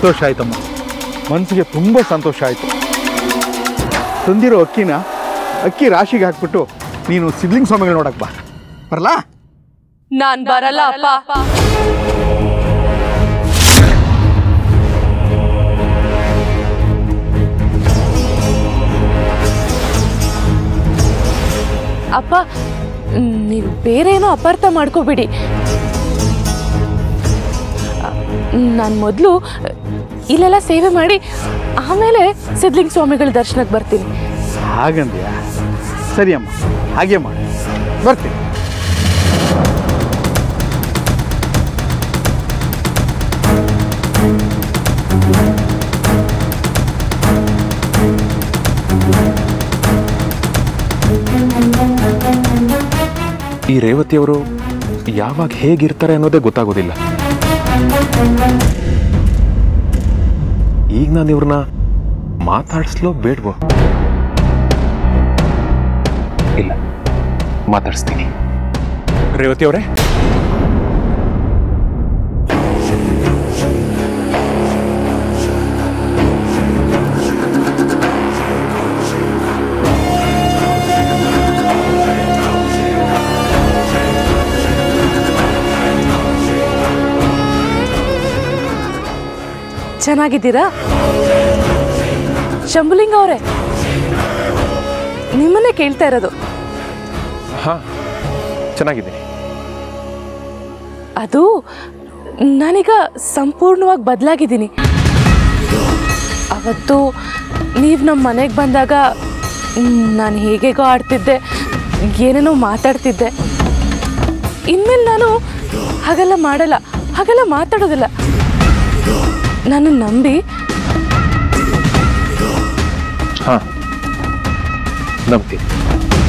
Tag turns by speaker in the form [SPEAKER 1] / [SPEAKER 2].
[SPEAKER 1] ಸಂತೋಷ ಆಯ್ತಮ್ಮ ಮನಸ್ಸಿಗೆ ತುಂಬ ಸಂತೋಷ ಆಯಿತು ತಂದಿರೋ ಅಕ್ಕಿನ ಅಕ್ಕಿ ರಾಶಿಗೆ ಹಾಕ್ಬಿಟ್ಟು ನೀನು ಸಿದ್ಲಿಂಗ್ ಸ್ವಾಮಿಗಳು ನೋಡಕ್ ಬಾ ಬರಲಾ
[SPEAKER 2] ನಾನ್ ಬರಲ್ಲ ಅಪ್ಪ ಅಪ್ಪ ನೀವು ಬೇರೆ ಏನೋ ಅಪಾರ್ಥ ಮಾಡ್ಕೋಬೇಡಿ ನಾನು ಮೊದಲು ಇಲ್ಲೆಲ್ಲ ಸೇವೆ ಮಾಡಿ ಆಮೇಲೆ ಸಿದ್ಲಿಂಗ ಸ್ವಾಮಿಗಳ ದರ್ಶನಕ್ಕೆ ಬರ್ತೀನಿ
[SPEAKER 1] ಹಾಗಂದ್ಯಾ ಸರಿ ಅಮ್ಮ ಹಾಗೆ ಮಾಡಿ ಬರ್ತೀನಿ
[SPEAKER 3] ಈ ರೇವತಿಯವರು ಯಾವಾಗ ಹೇಗಿರ್ತಾರೆ ಅನ್ನೋದೇ ಗೊತ್ತಾಗೋದಿಲ್ಲ ಈಗ ನಾನು ಇವ್ರನ್ನ ಮಾತಾಡಿಸ್ಲೋ ಬೇಡ್ವೋ ಇಲ್ಲ ಮಾತಾಡಿಸ್ತೀನಿ ರೇವತಿ ಅವರೇ
[SPEAKER 2] ಚೆನ್ನಾಗಿದ್ದೀರಾ ಶಂಭುಲಿಂಗ ಅವರೇ ನಿಮ್ಮನ್ನೇ ಕೇಳ್ತಾ ಇರೋದು
[SPEAKER 3] ಹಾ ಚೆನ್ನಾಗಿದ್ದೀನಿ
[SPEAKER 2] ಅದು ನಾನೀಗ ಸಂಪೂರ್ಣವಾಗಿ ಬದಲಾಗಿದ್ದೀನಿ ಅವತ್ತು ನೀವು ನಮ್ಮ ಮನೆಗೆ ಬಂದಾಗ ನಾನು ಹೇಗೇಗೋ ಆಡ್ತಿದ್ದೆ ಏನೇನೋ ಮಾತಾಡ್ತಿದ್ದೆ ಇನ್ಮೇಲೆ ನಾನು ಹಾಗೆಲ್ಲ ಮಾಡಲ್ಲ ಹಾಗೆಲ್ಲ ಮಾತಾಡೋದಿಲ್ಲ ನಾನು ನಂಬಿ
[SPEAKER 3] ಹಾ ನಂಬ್ತೀನಿ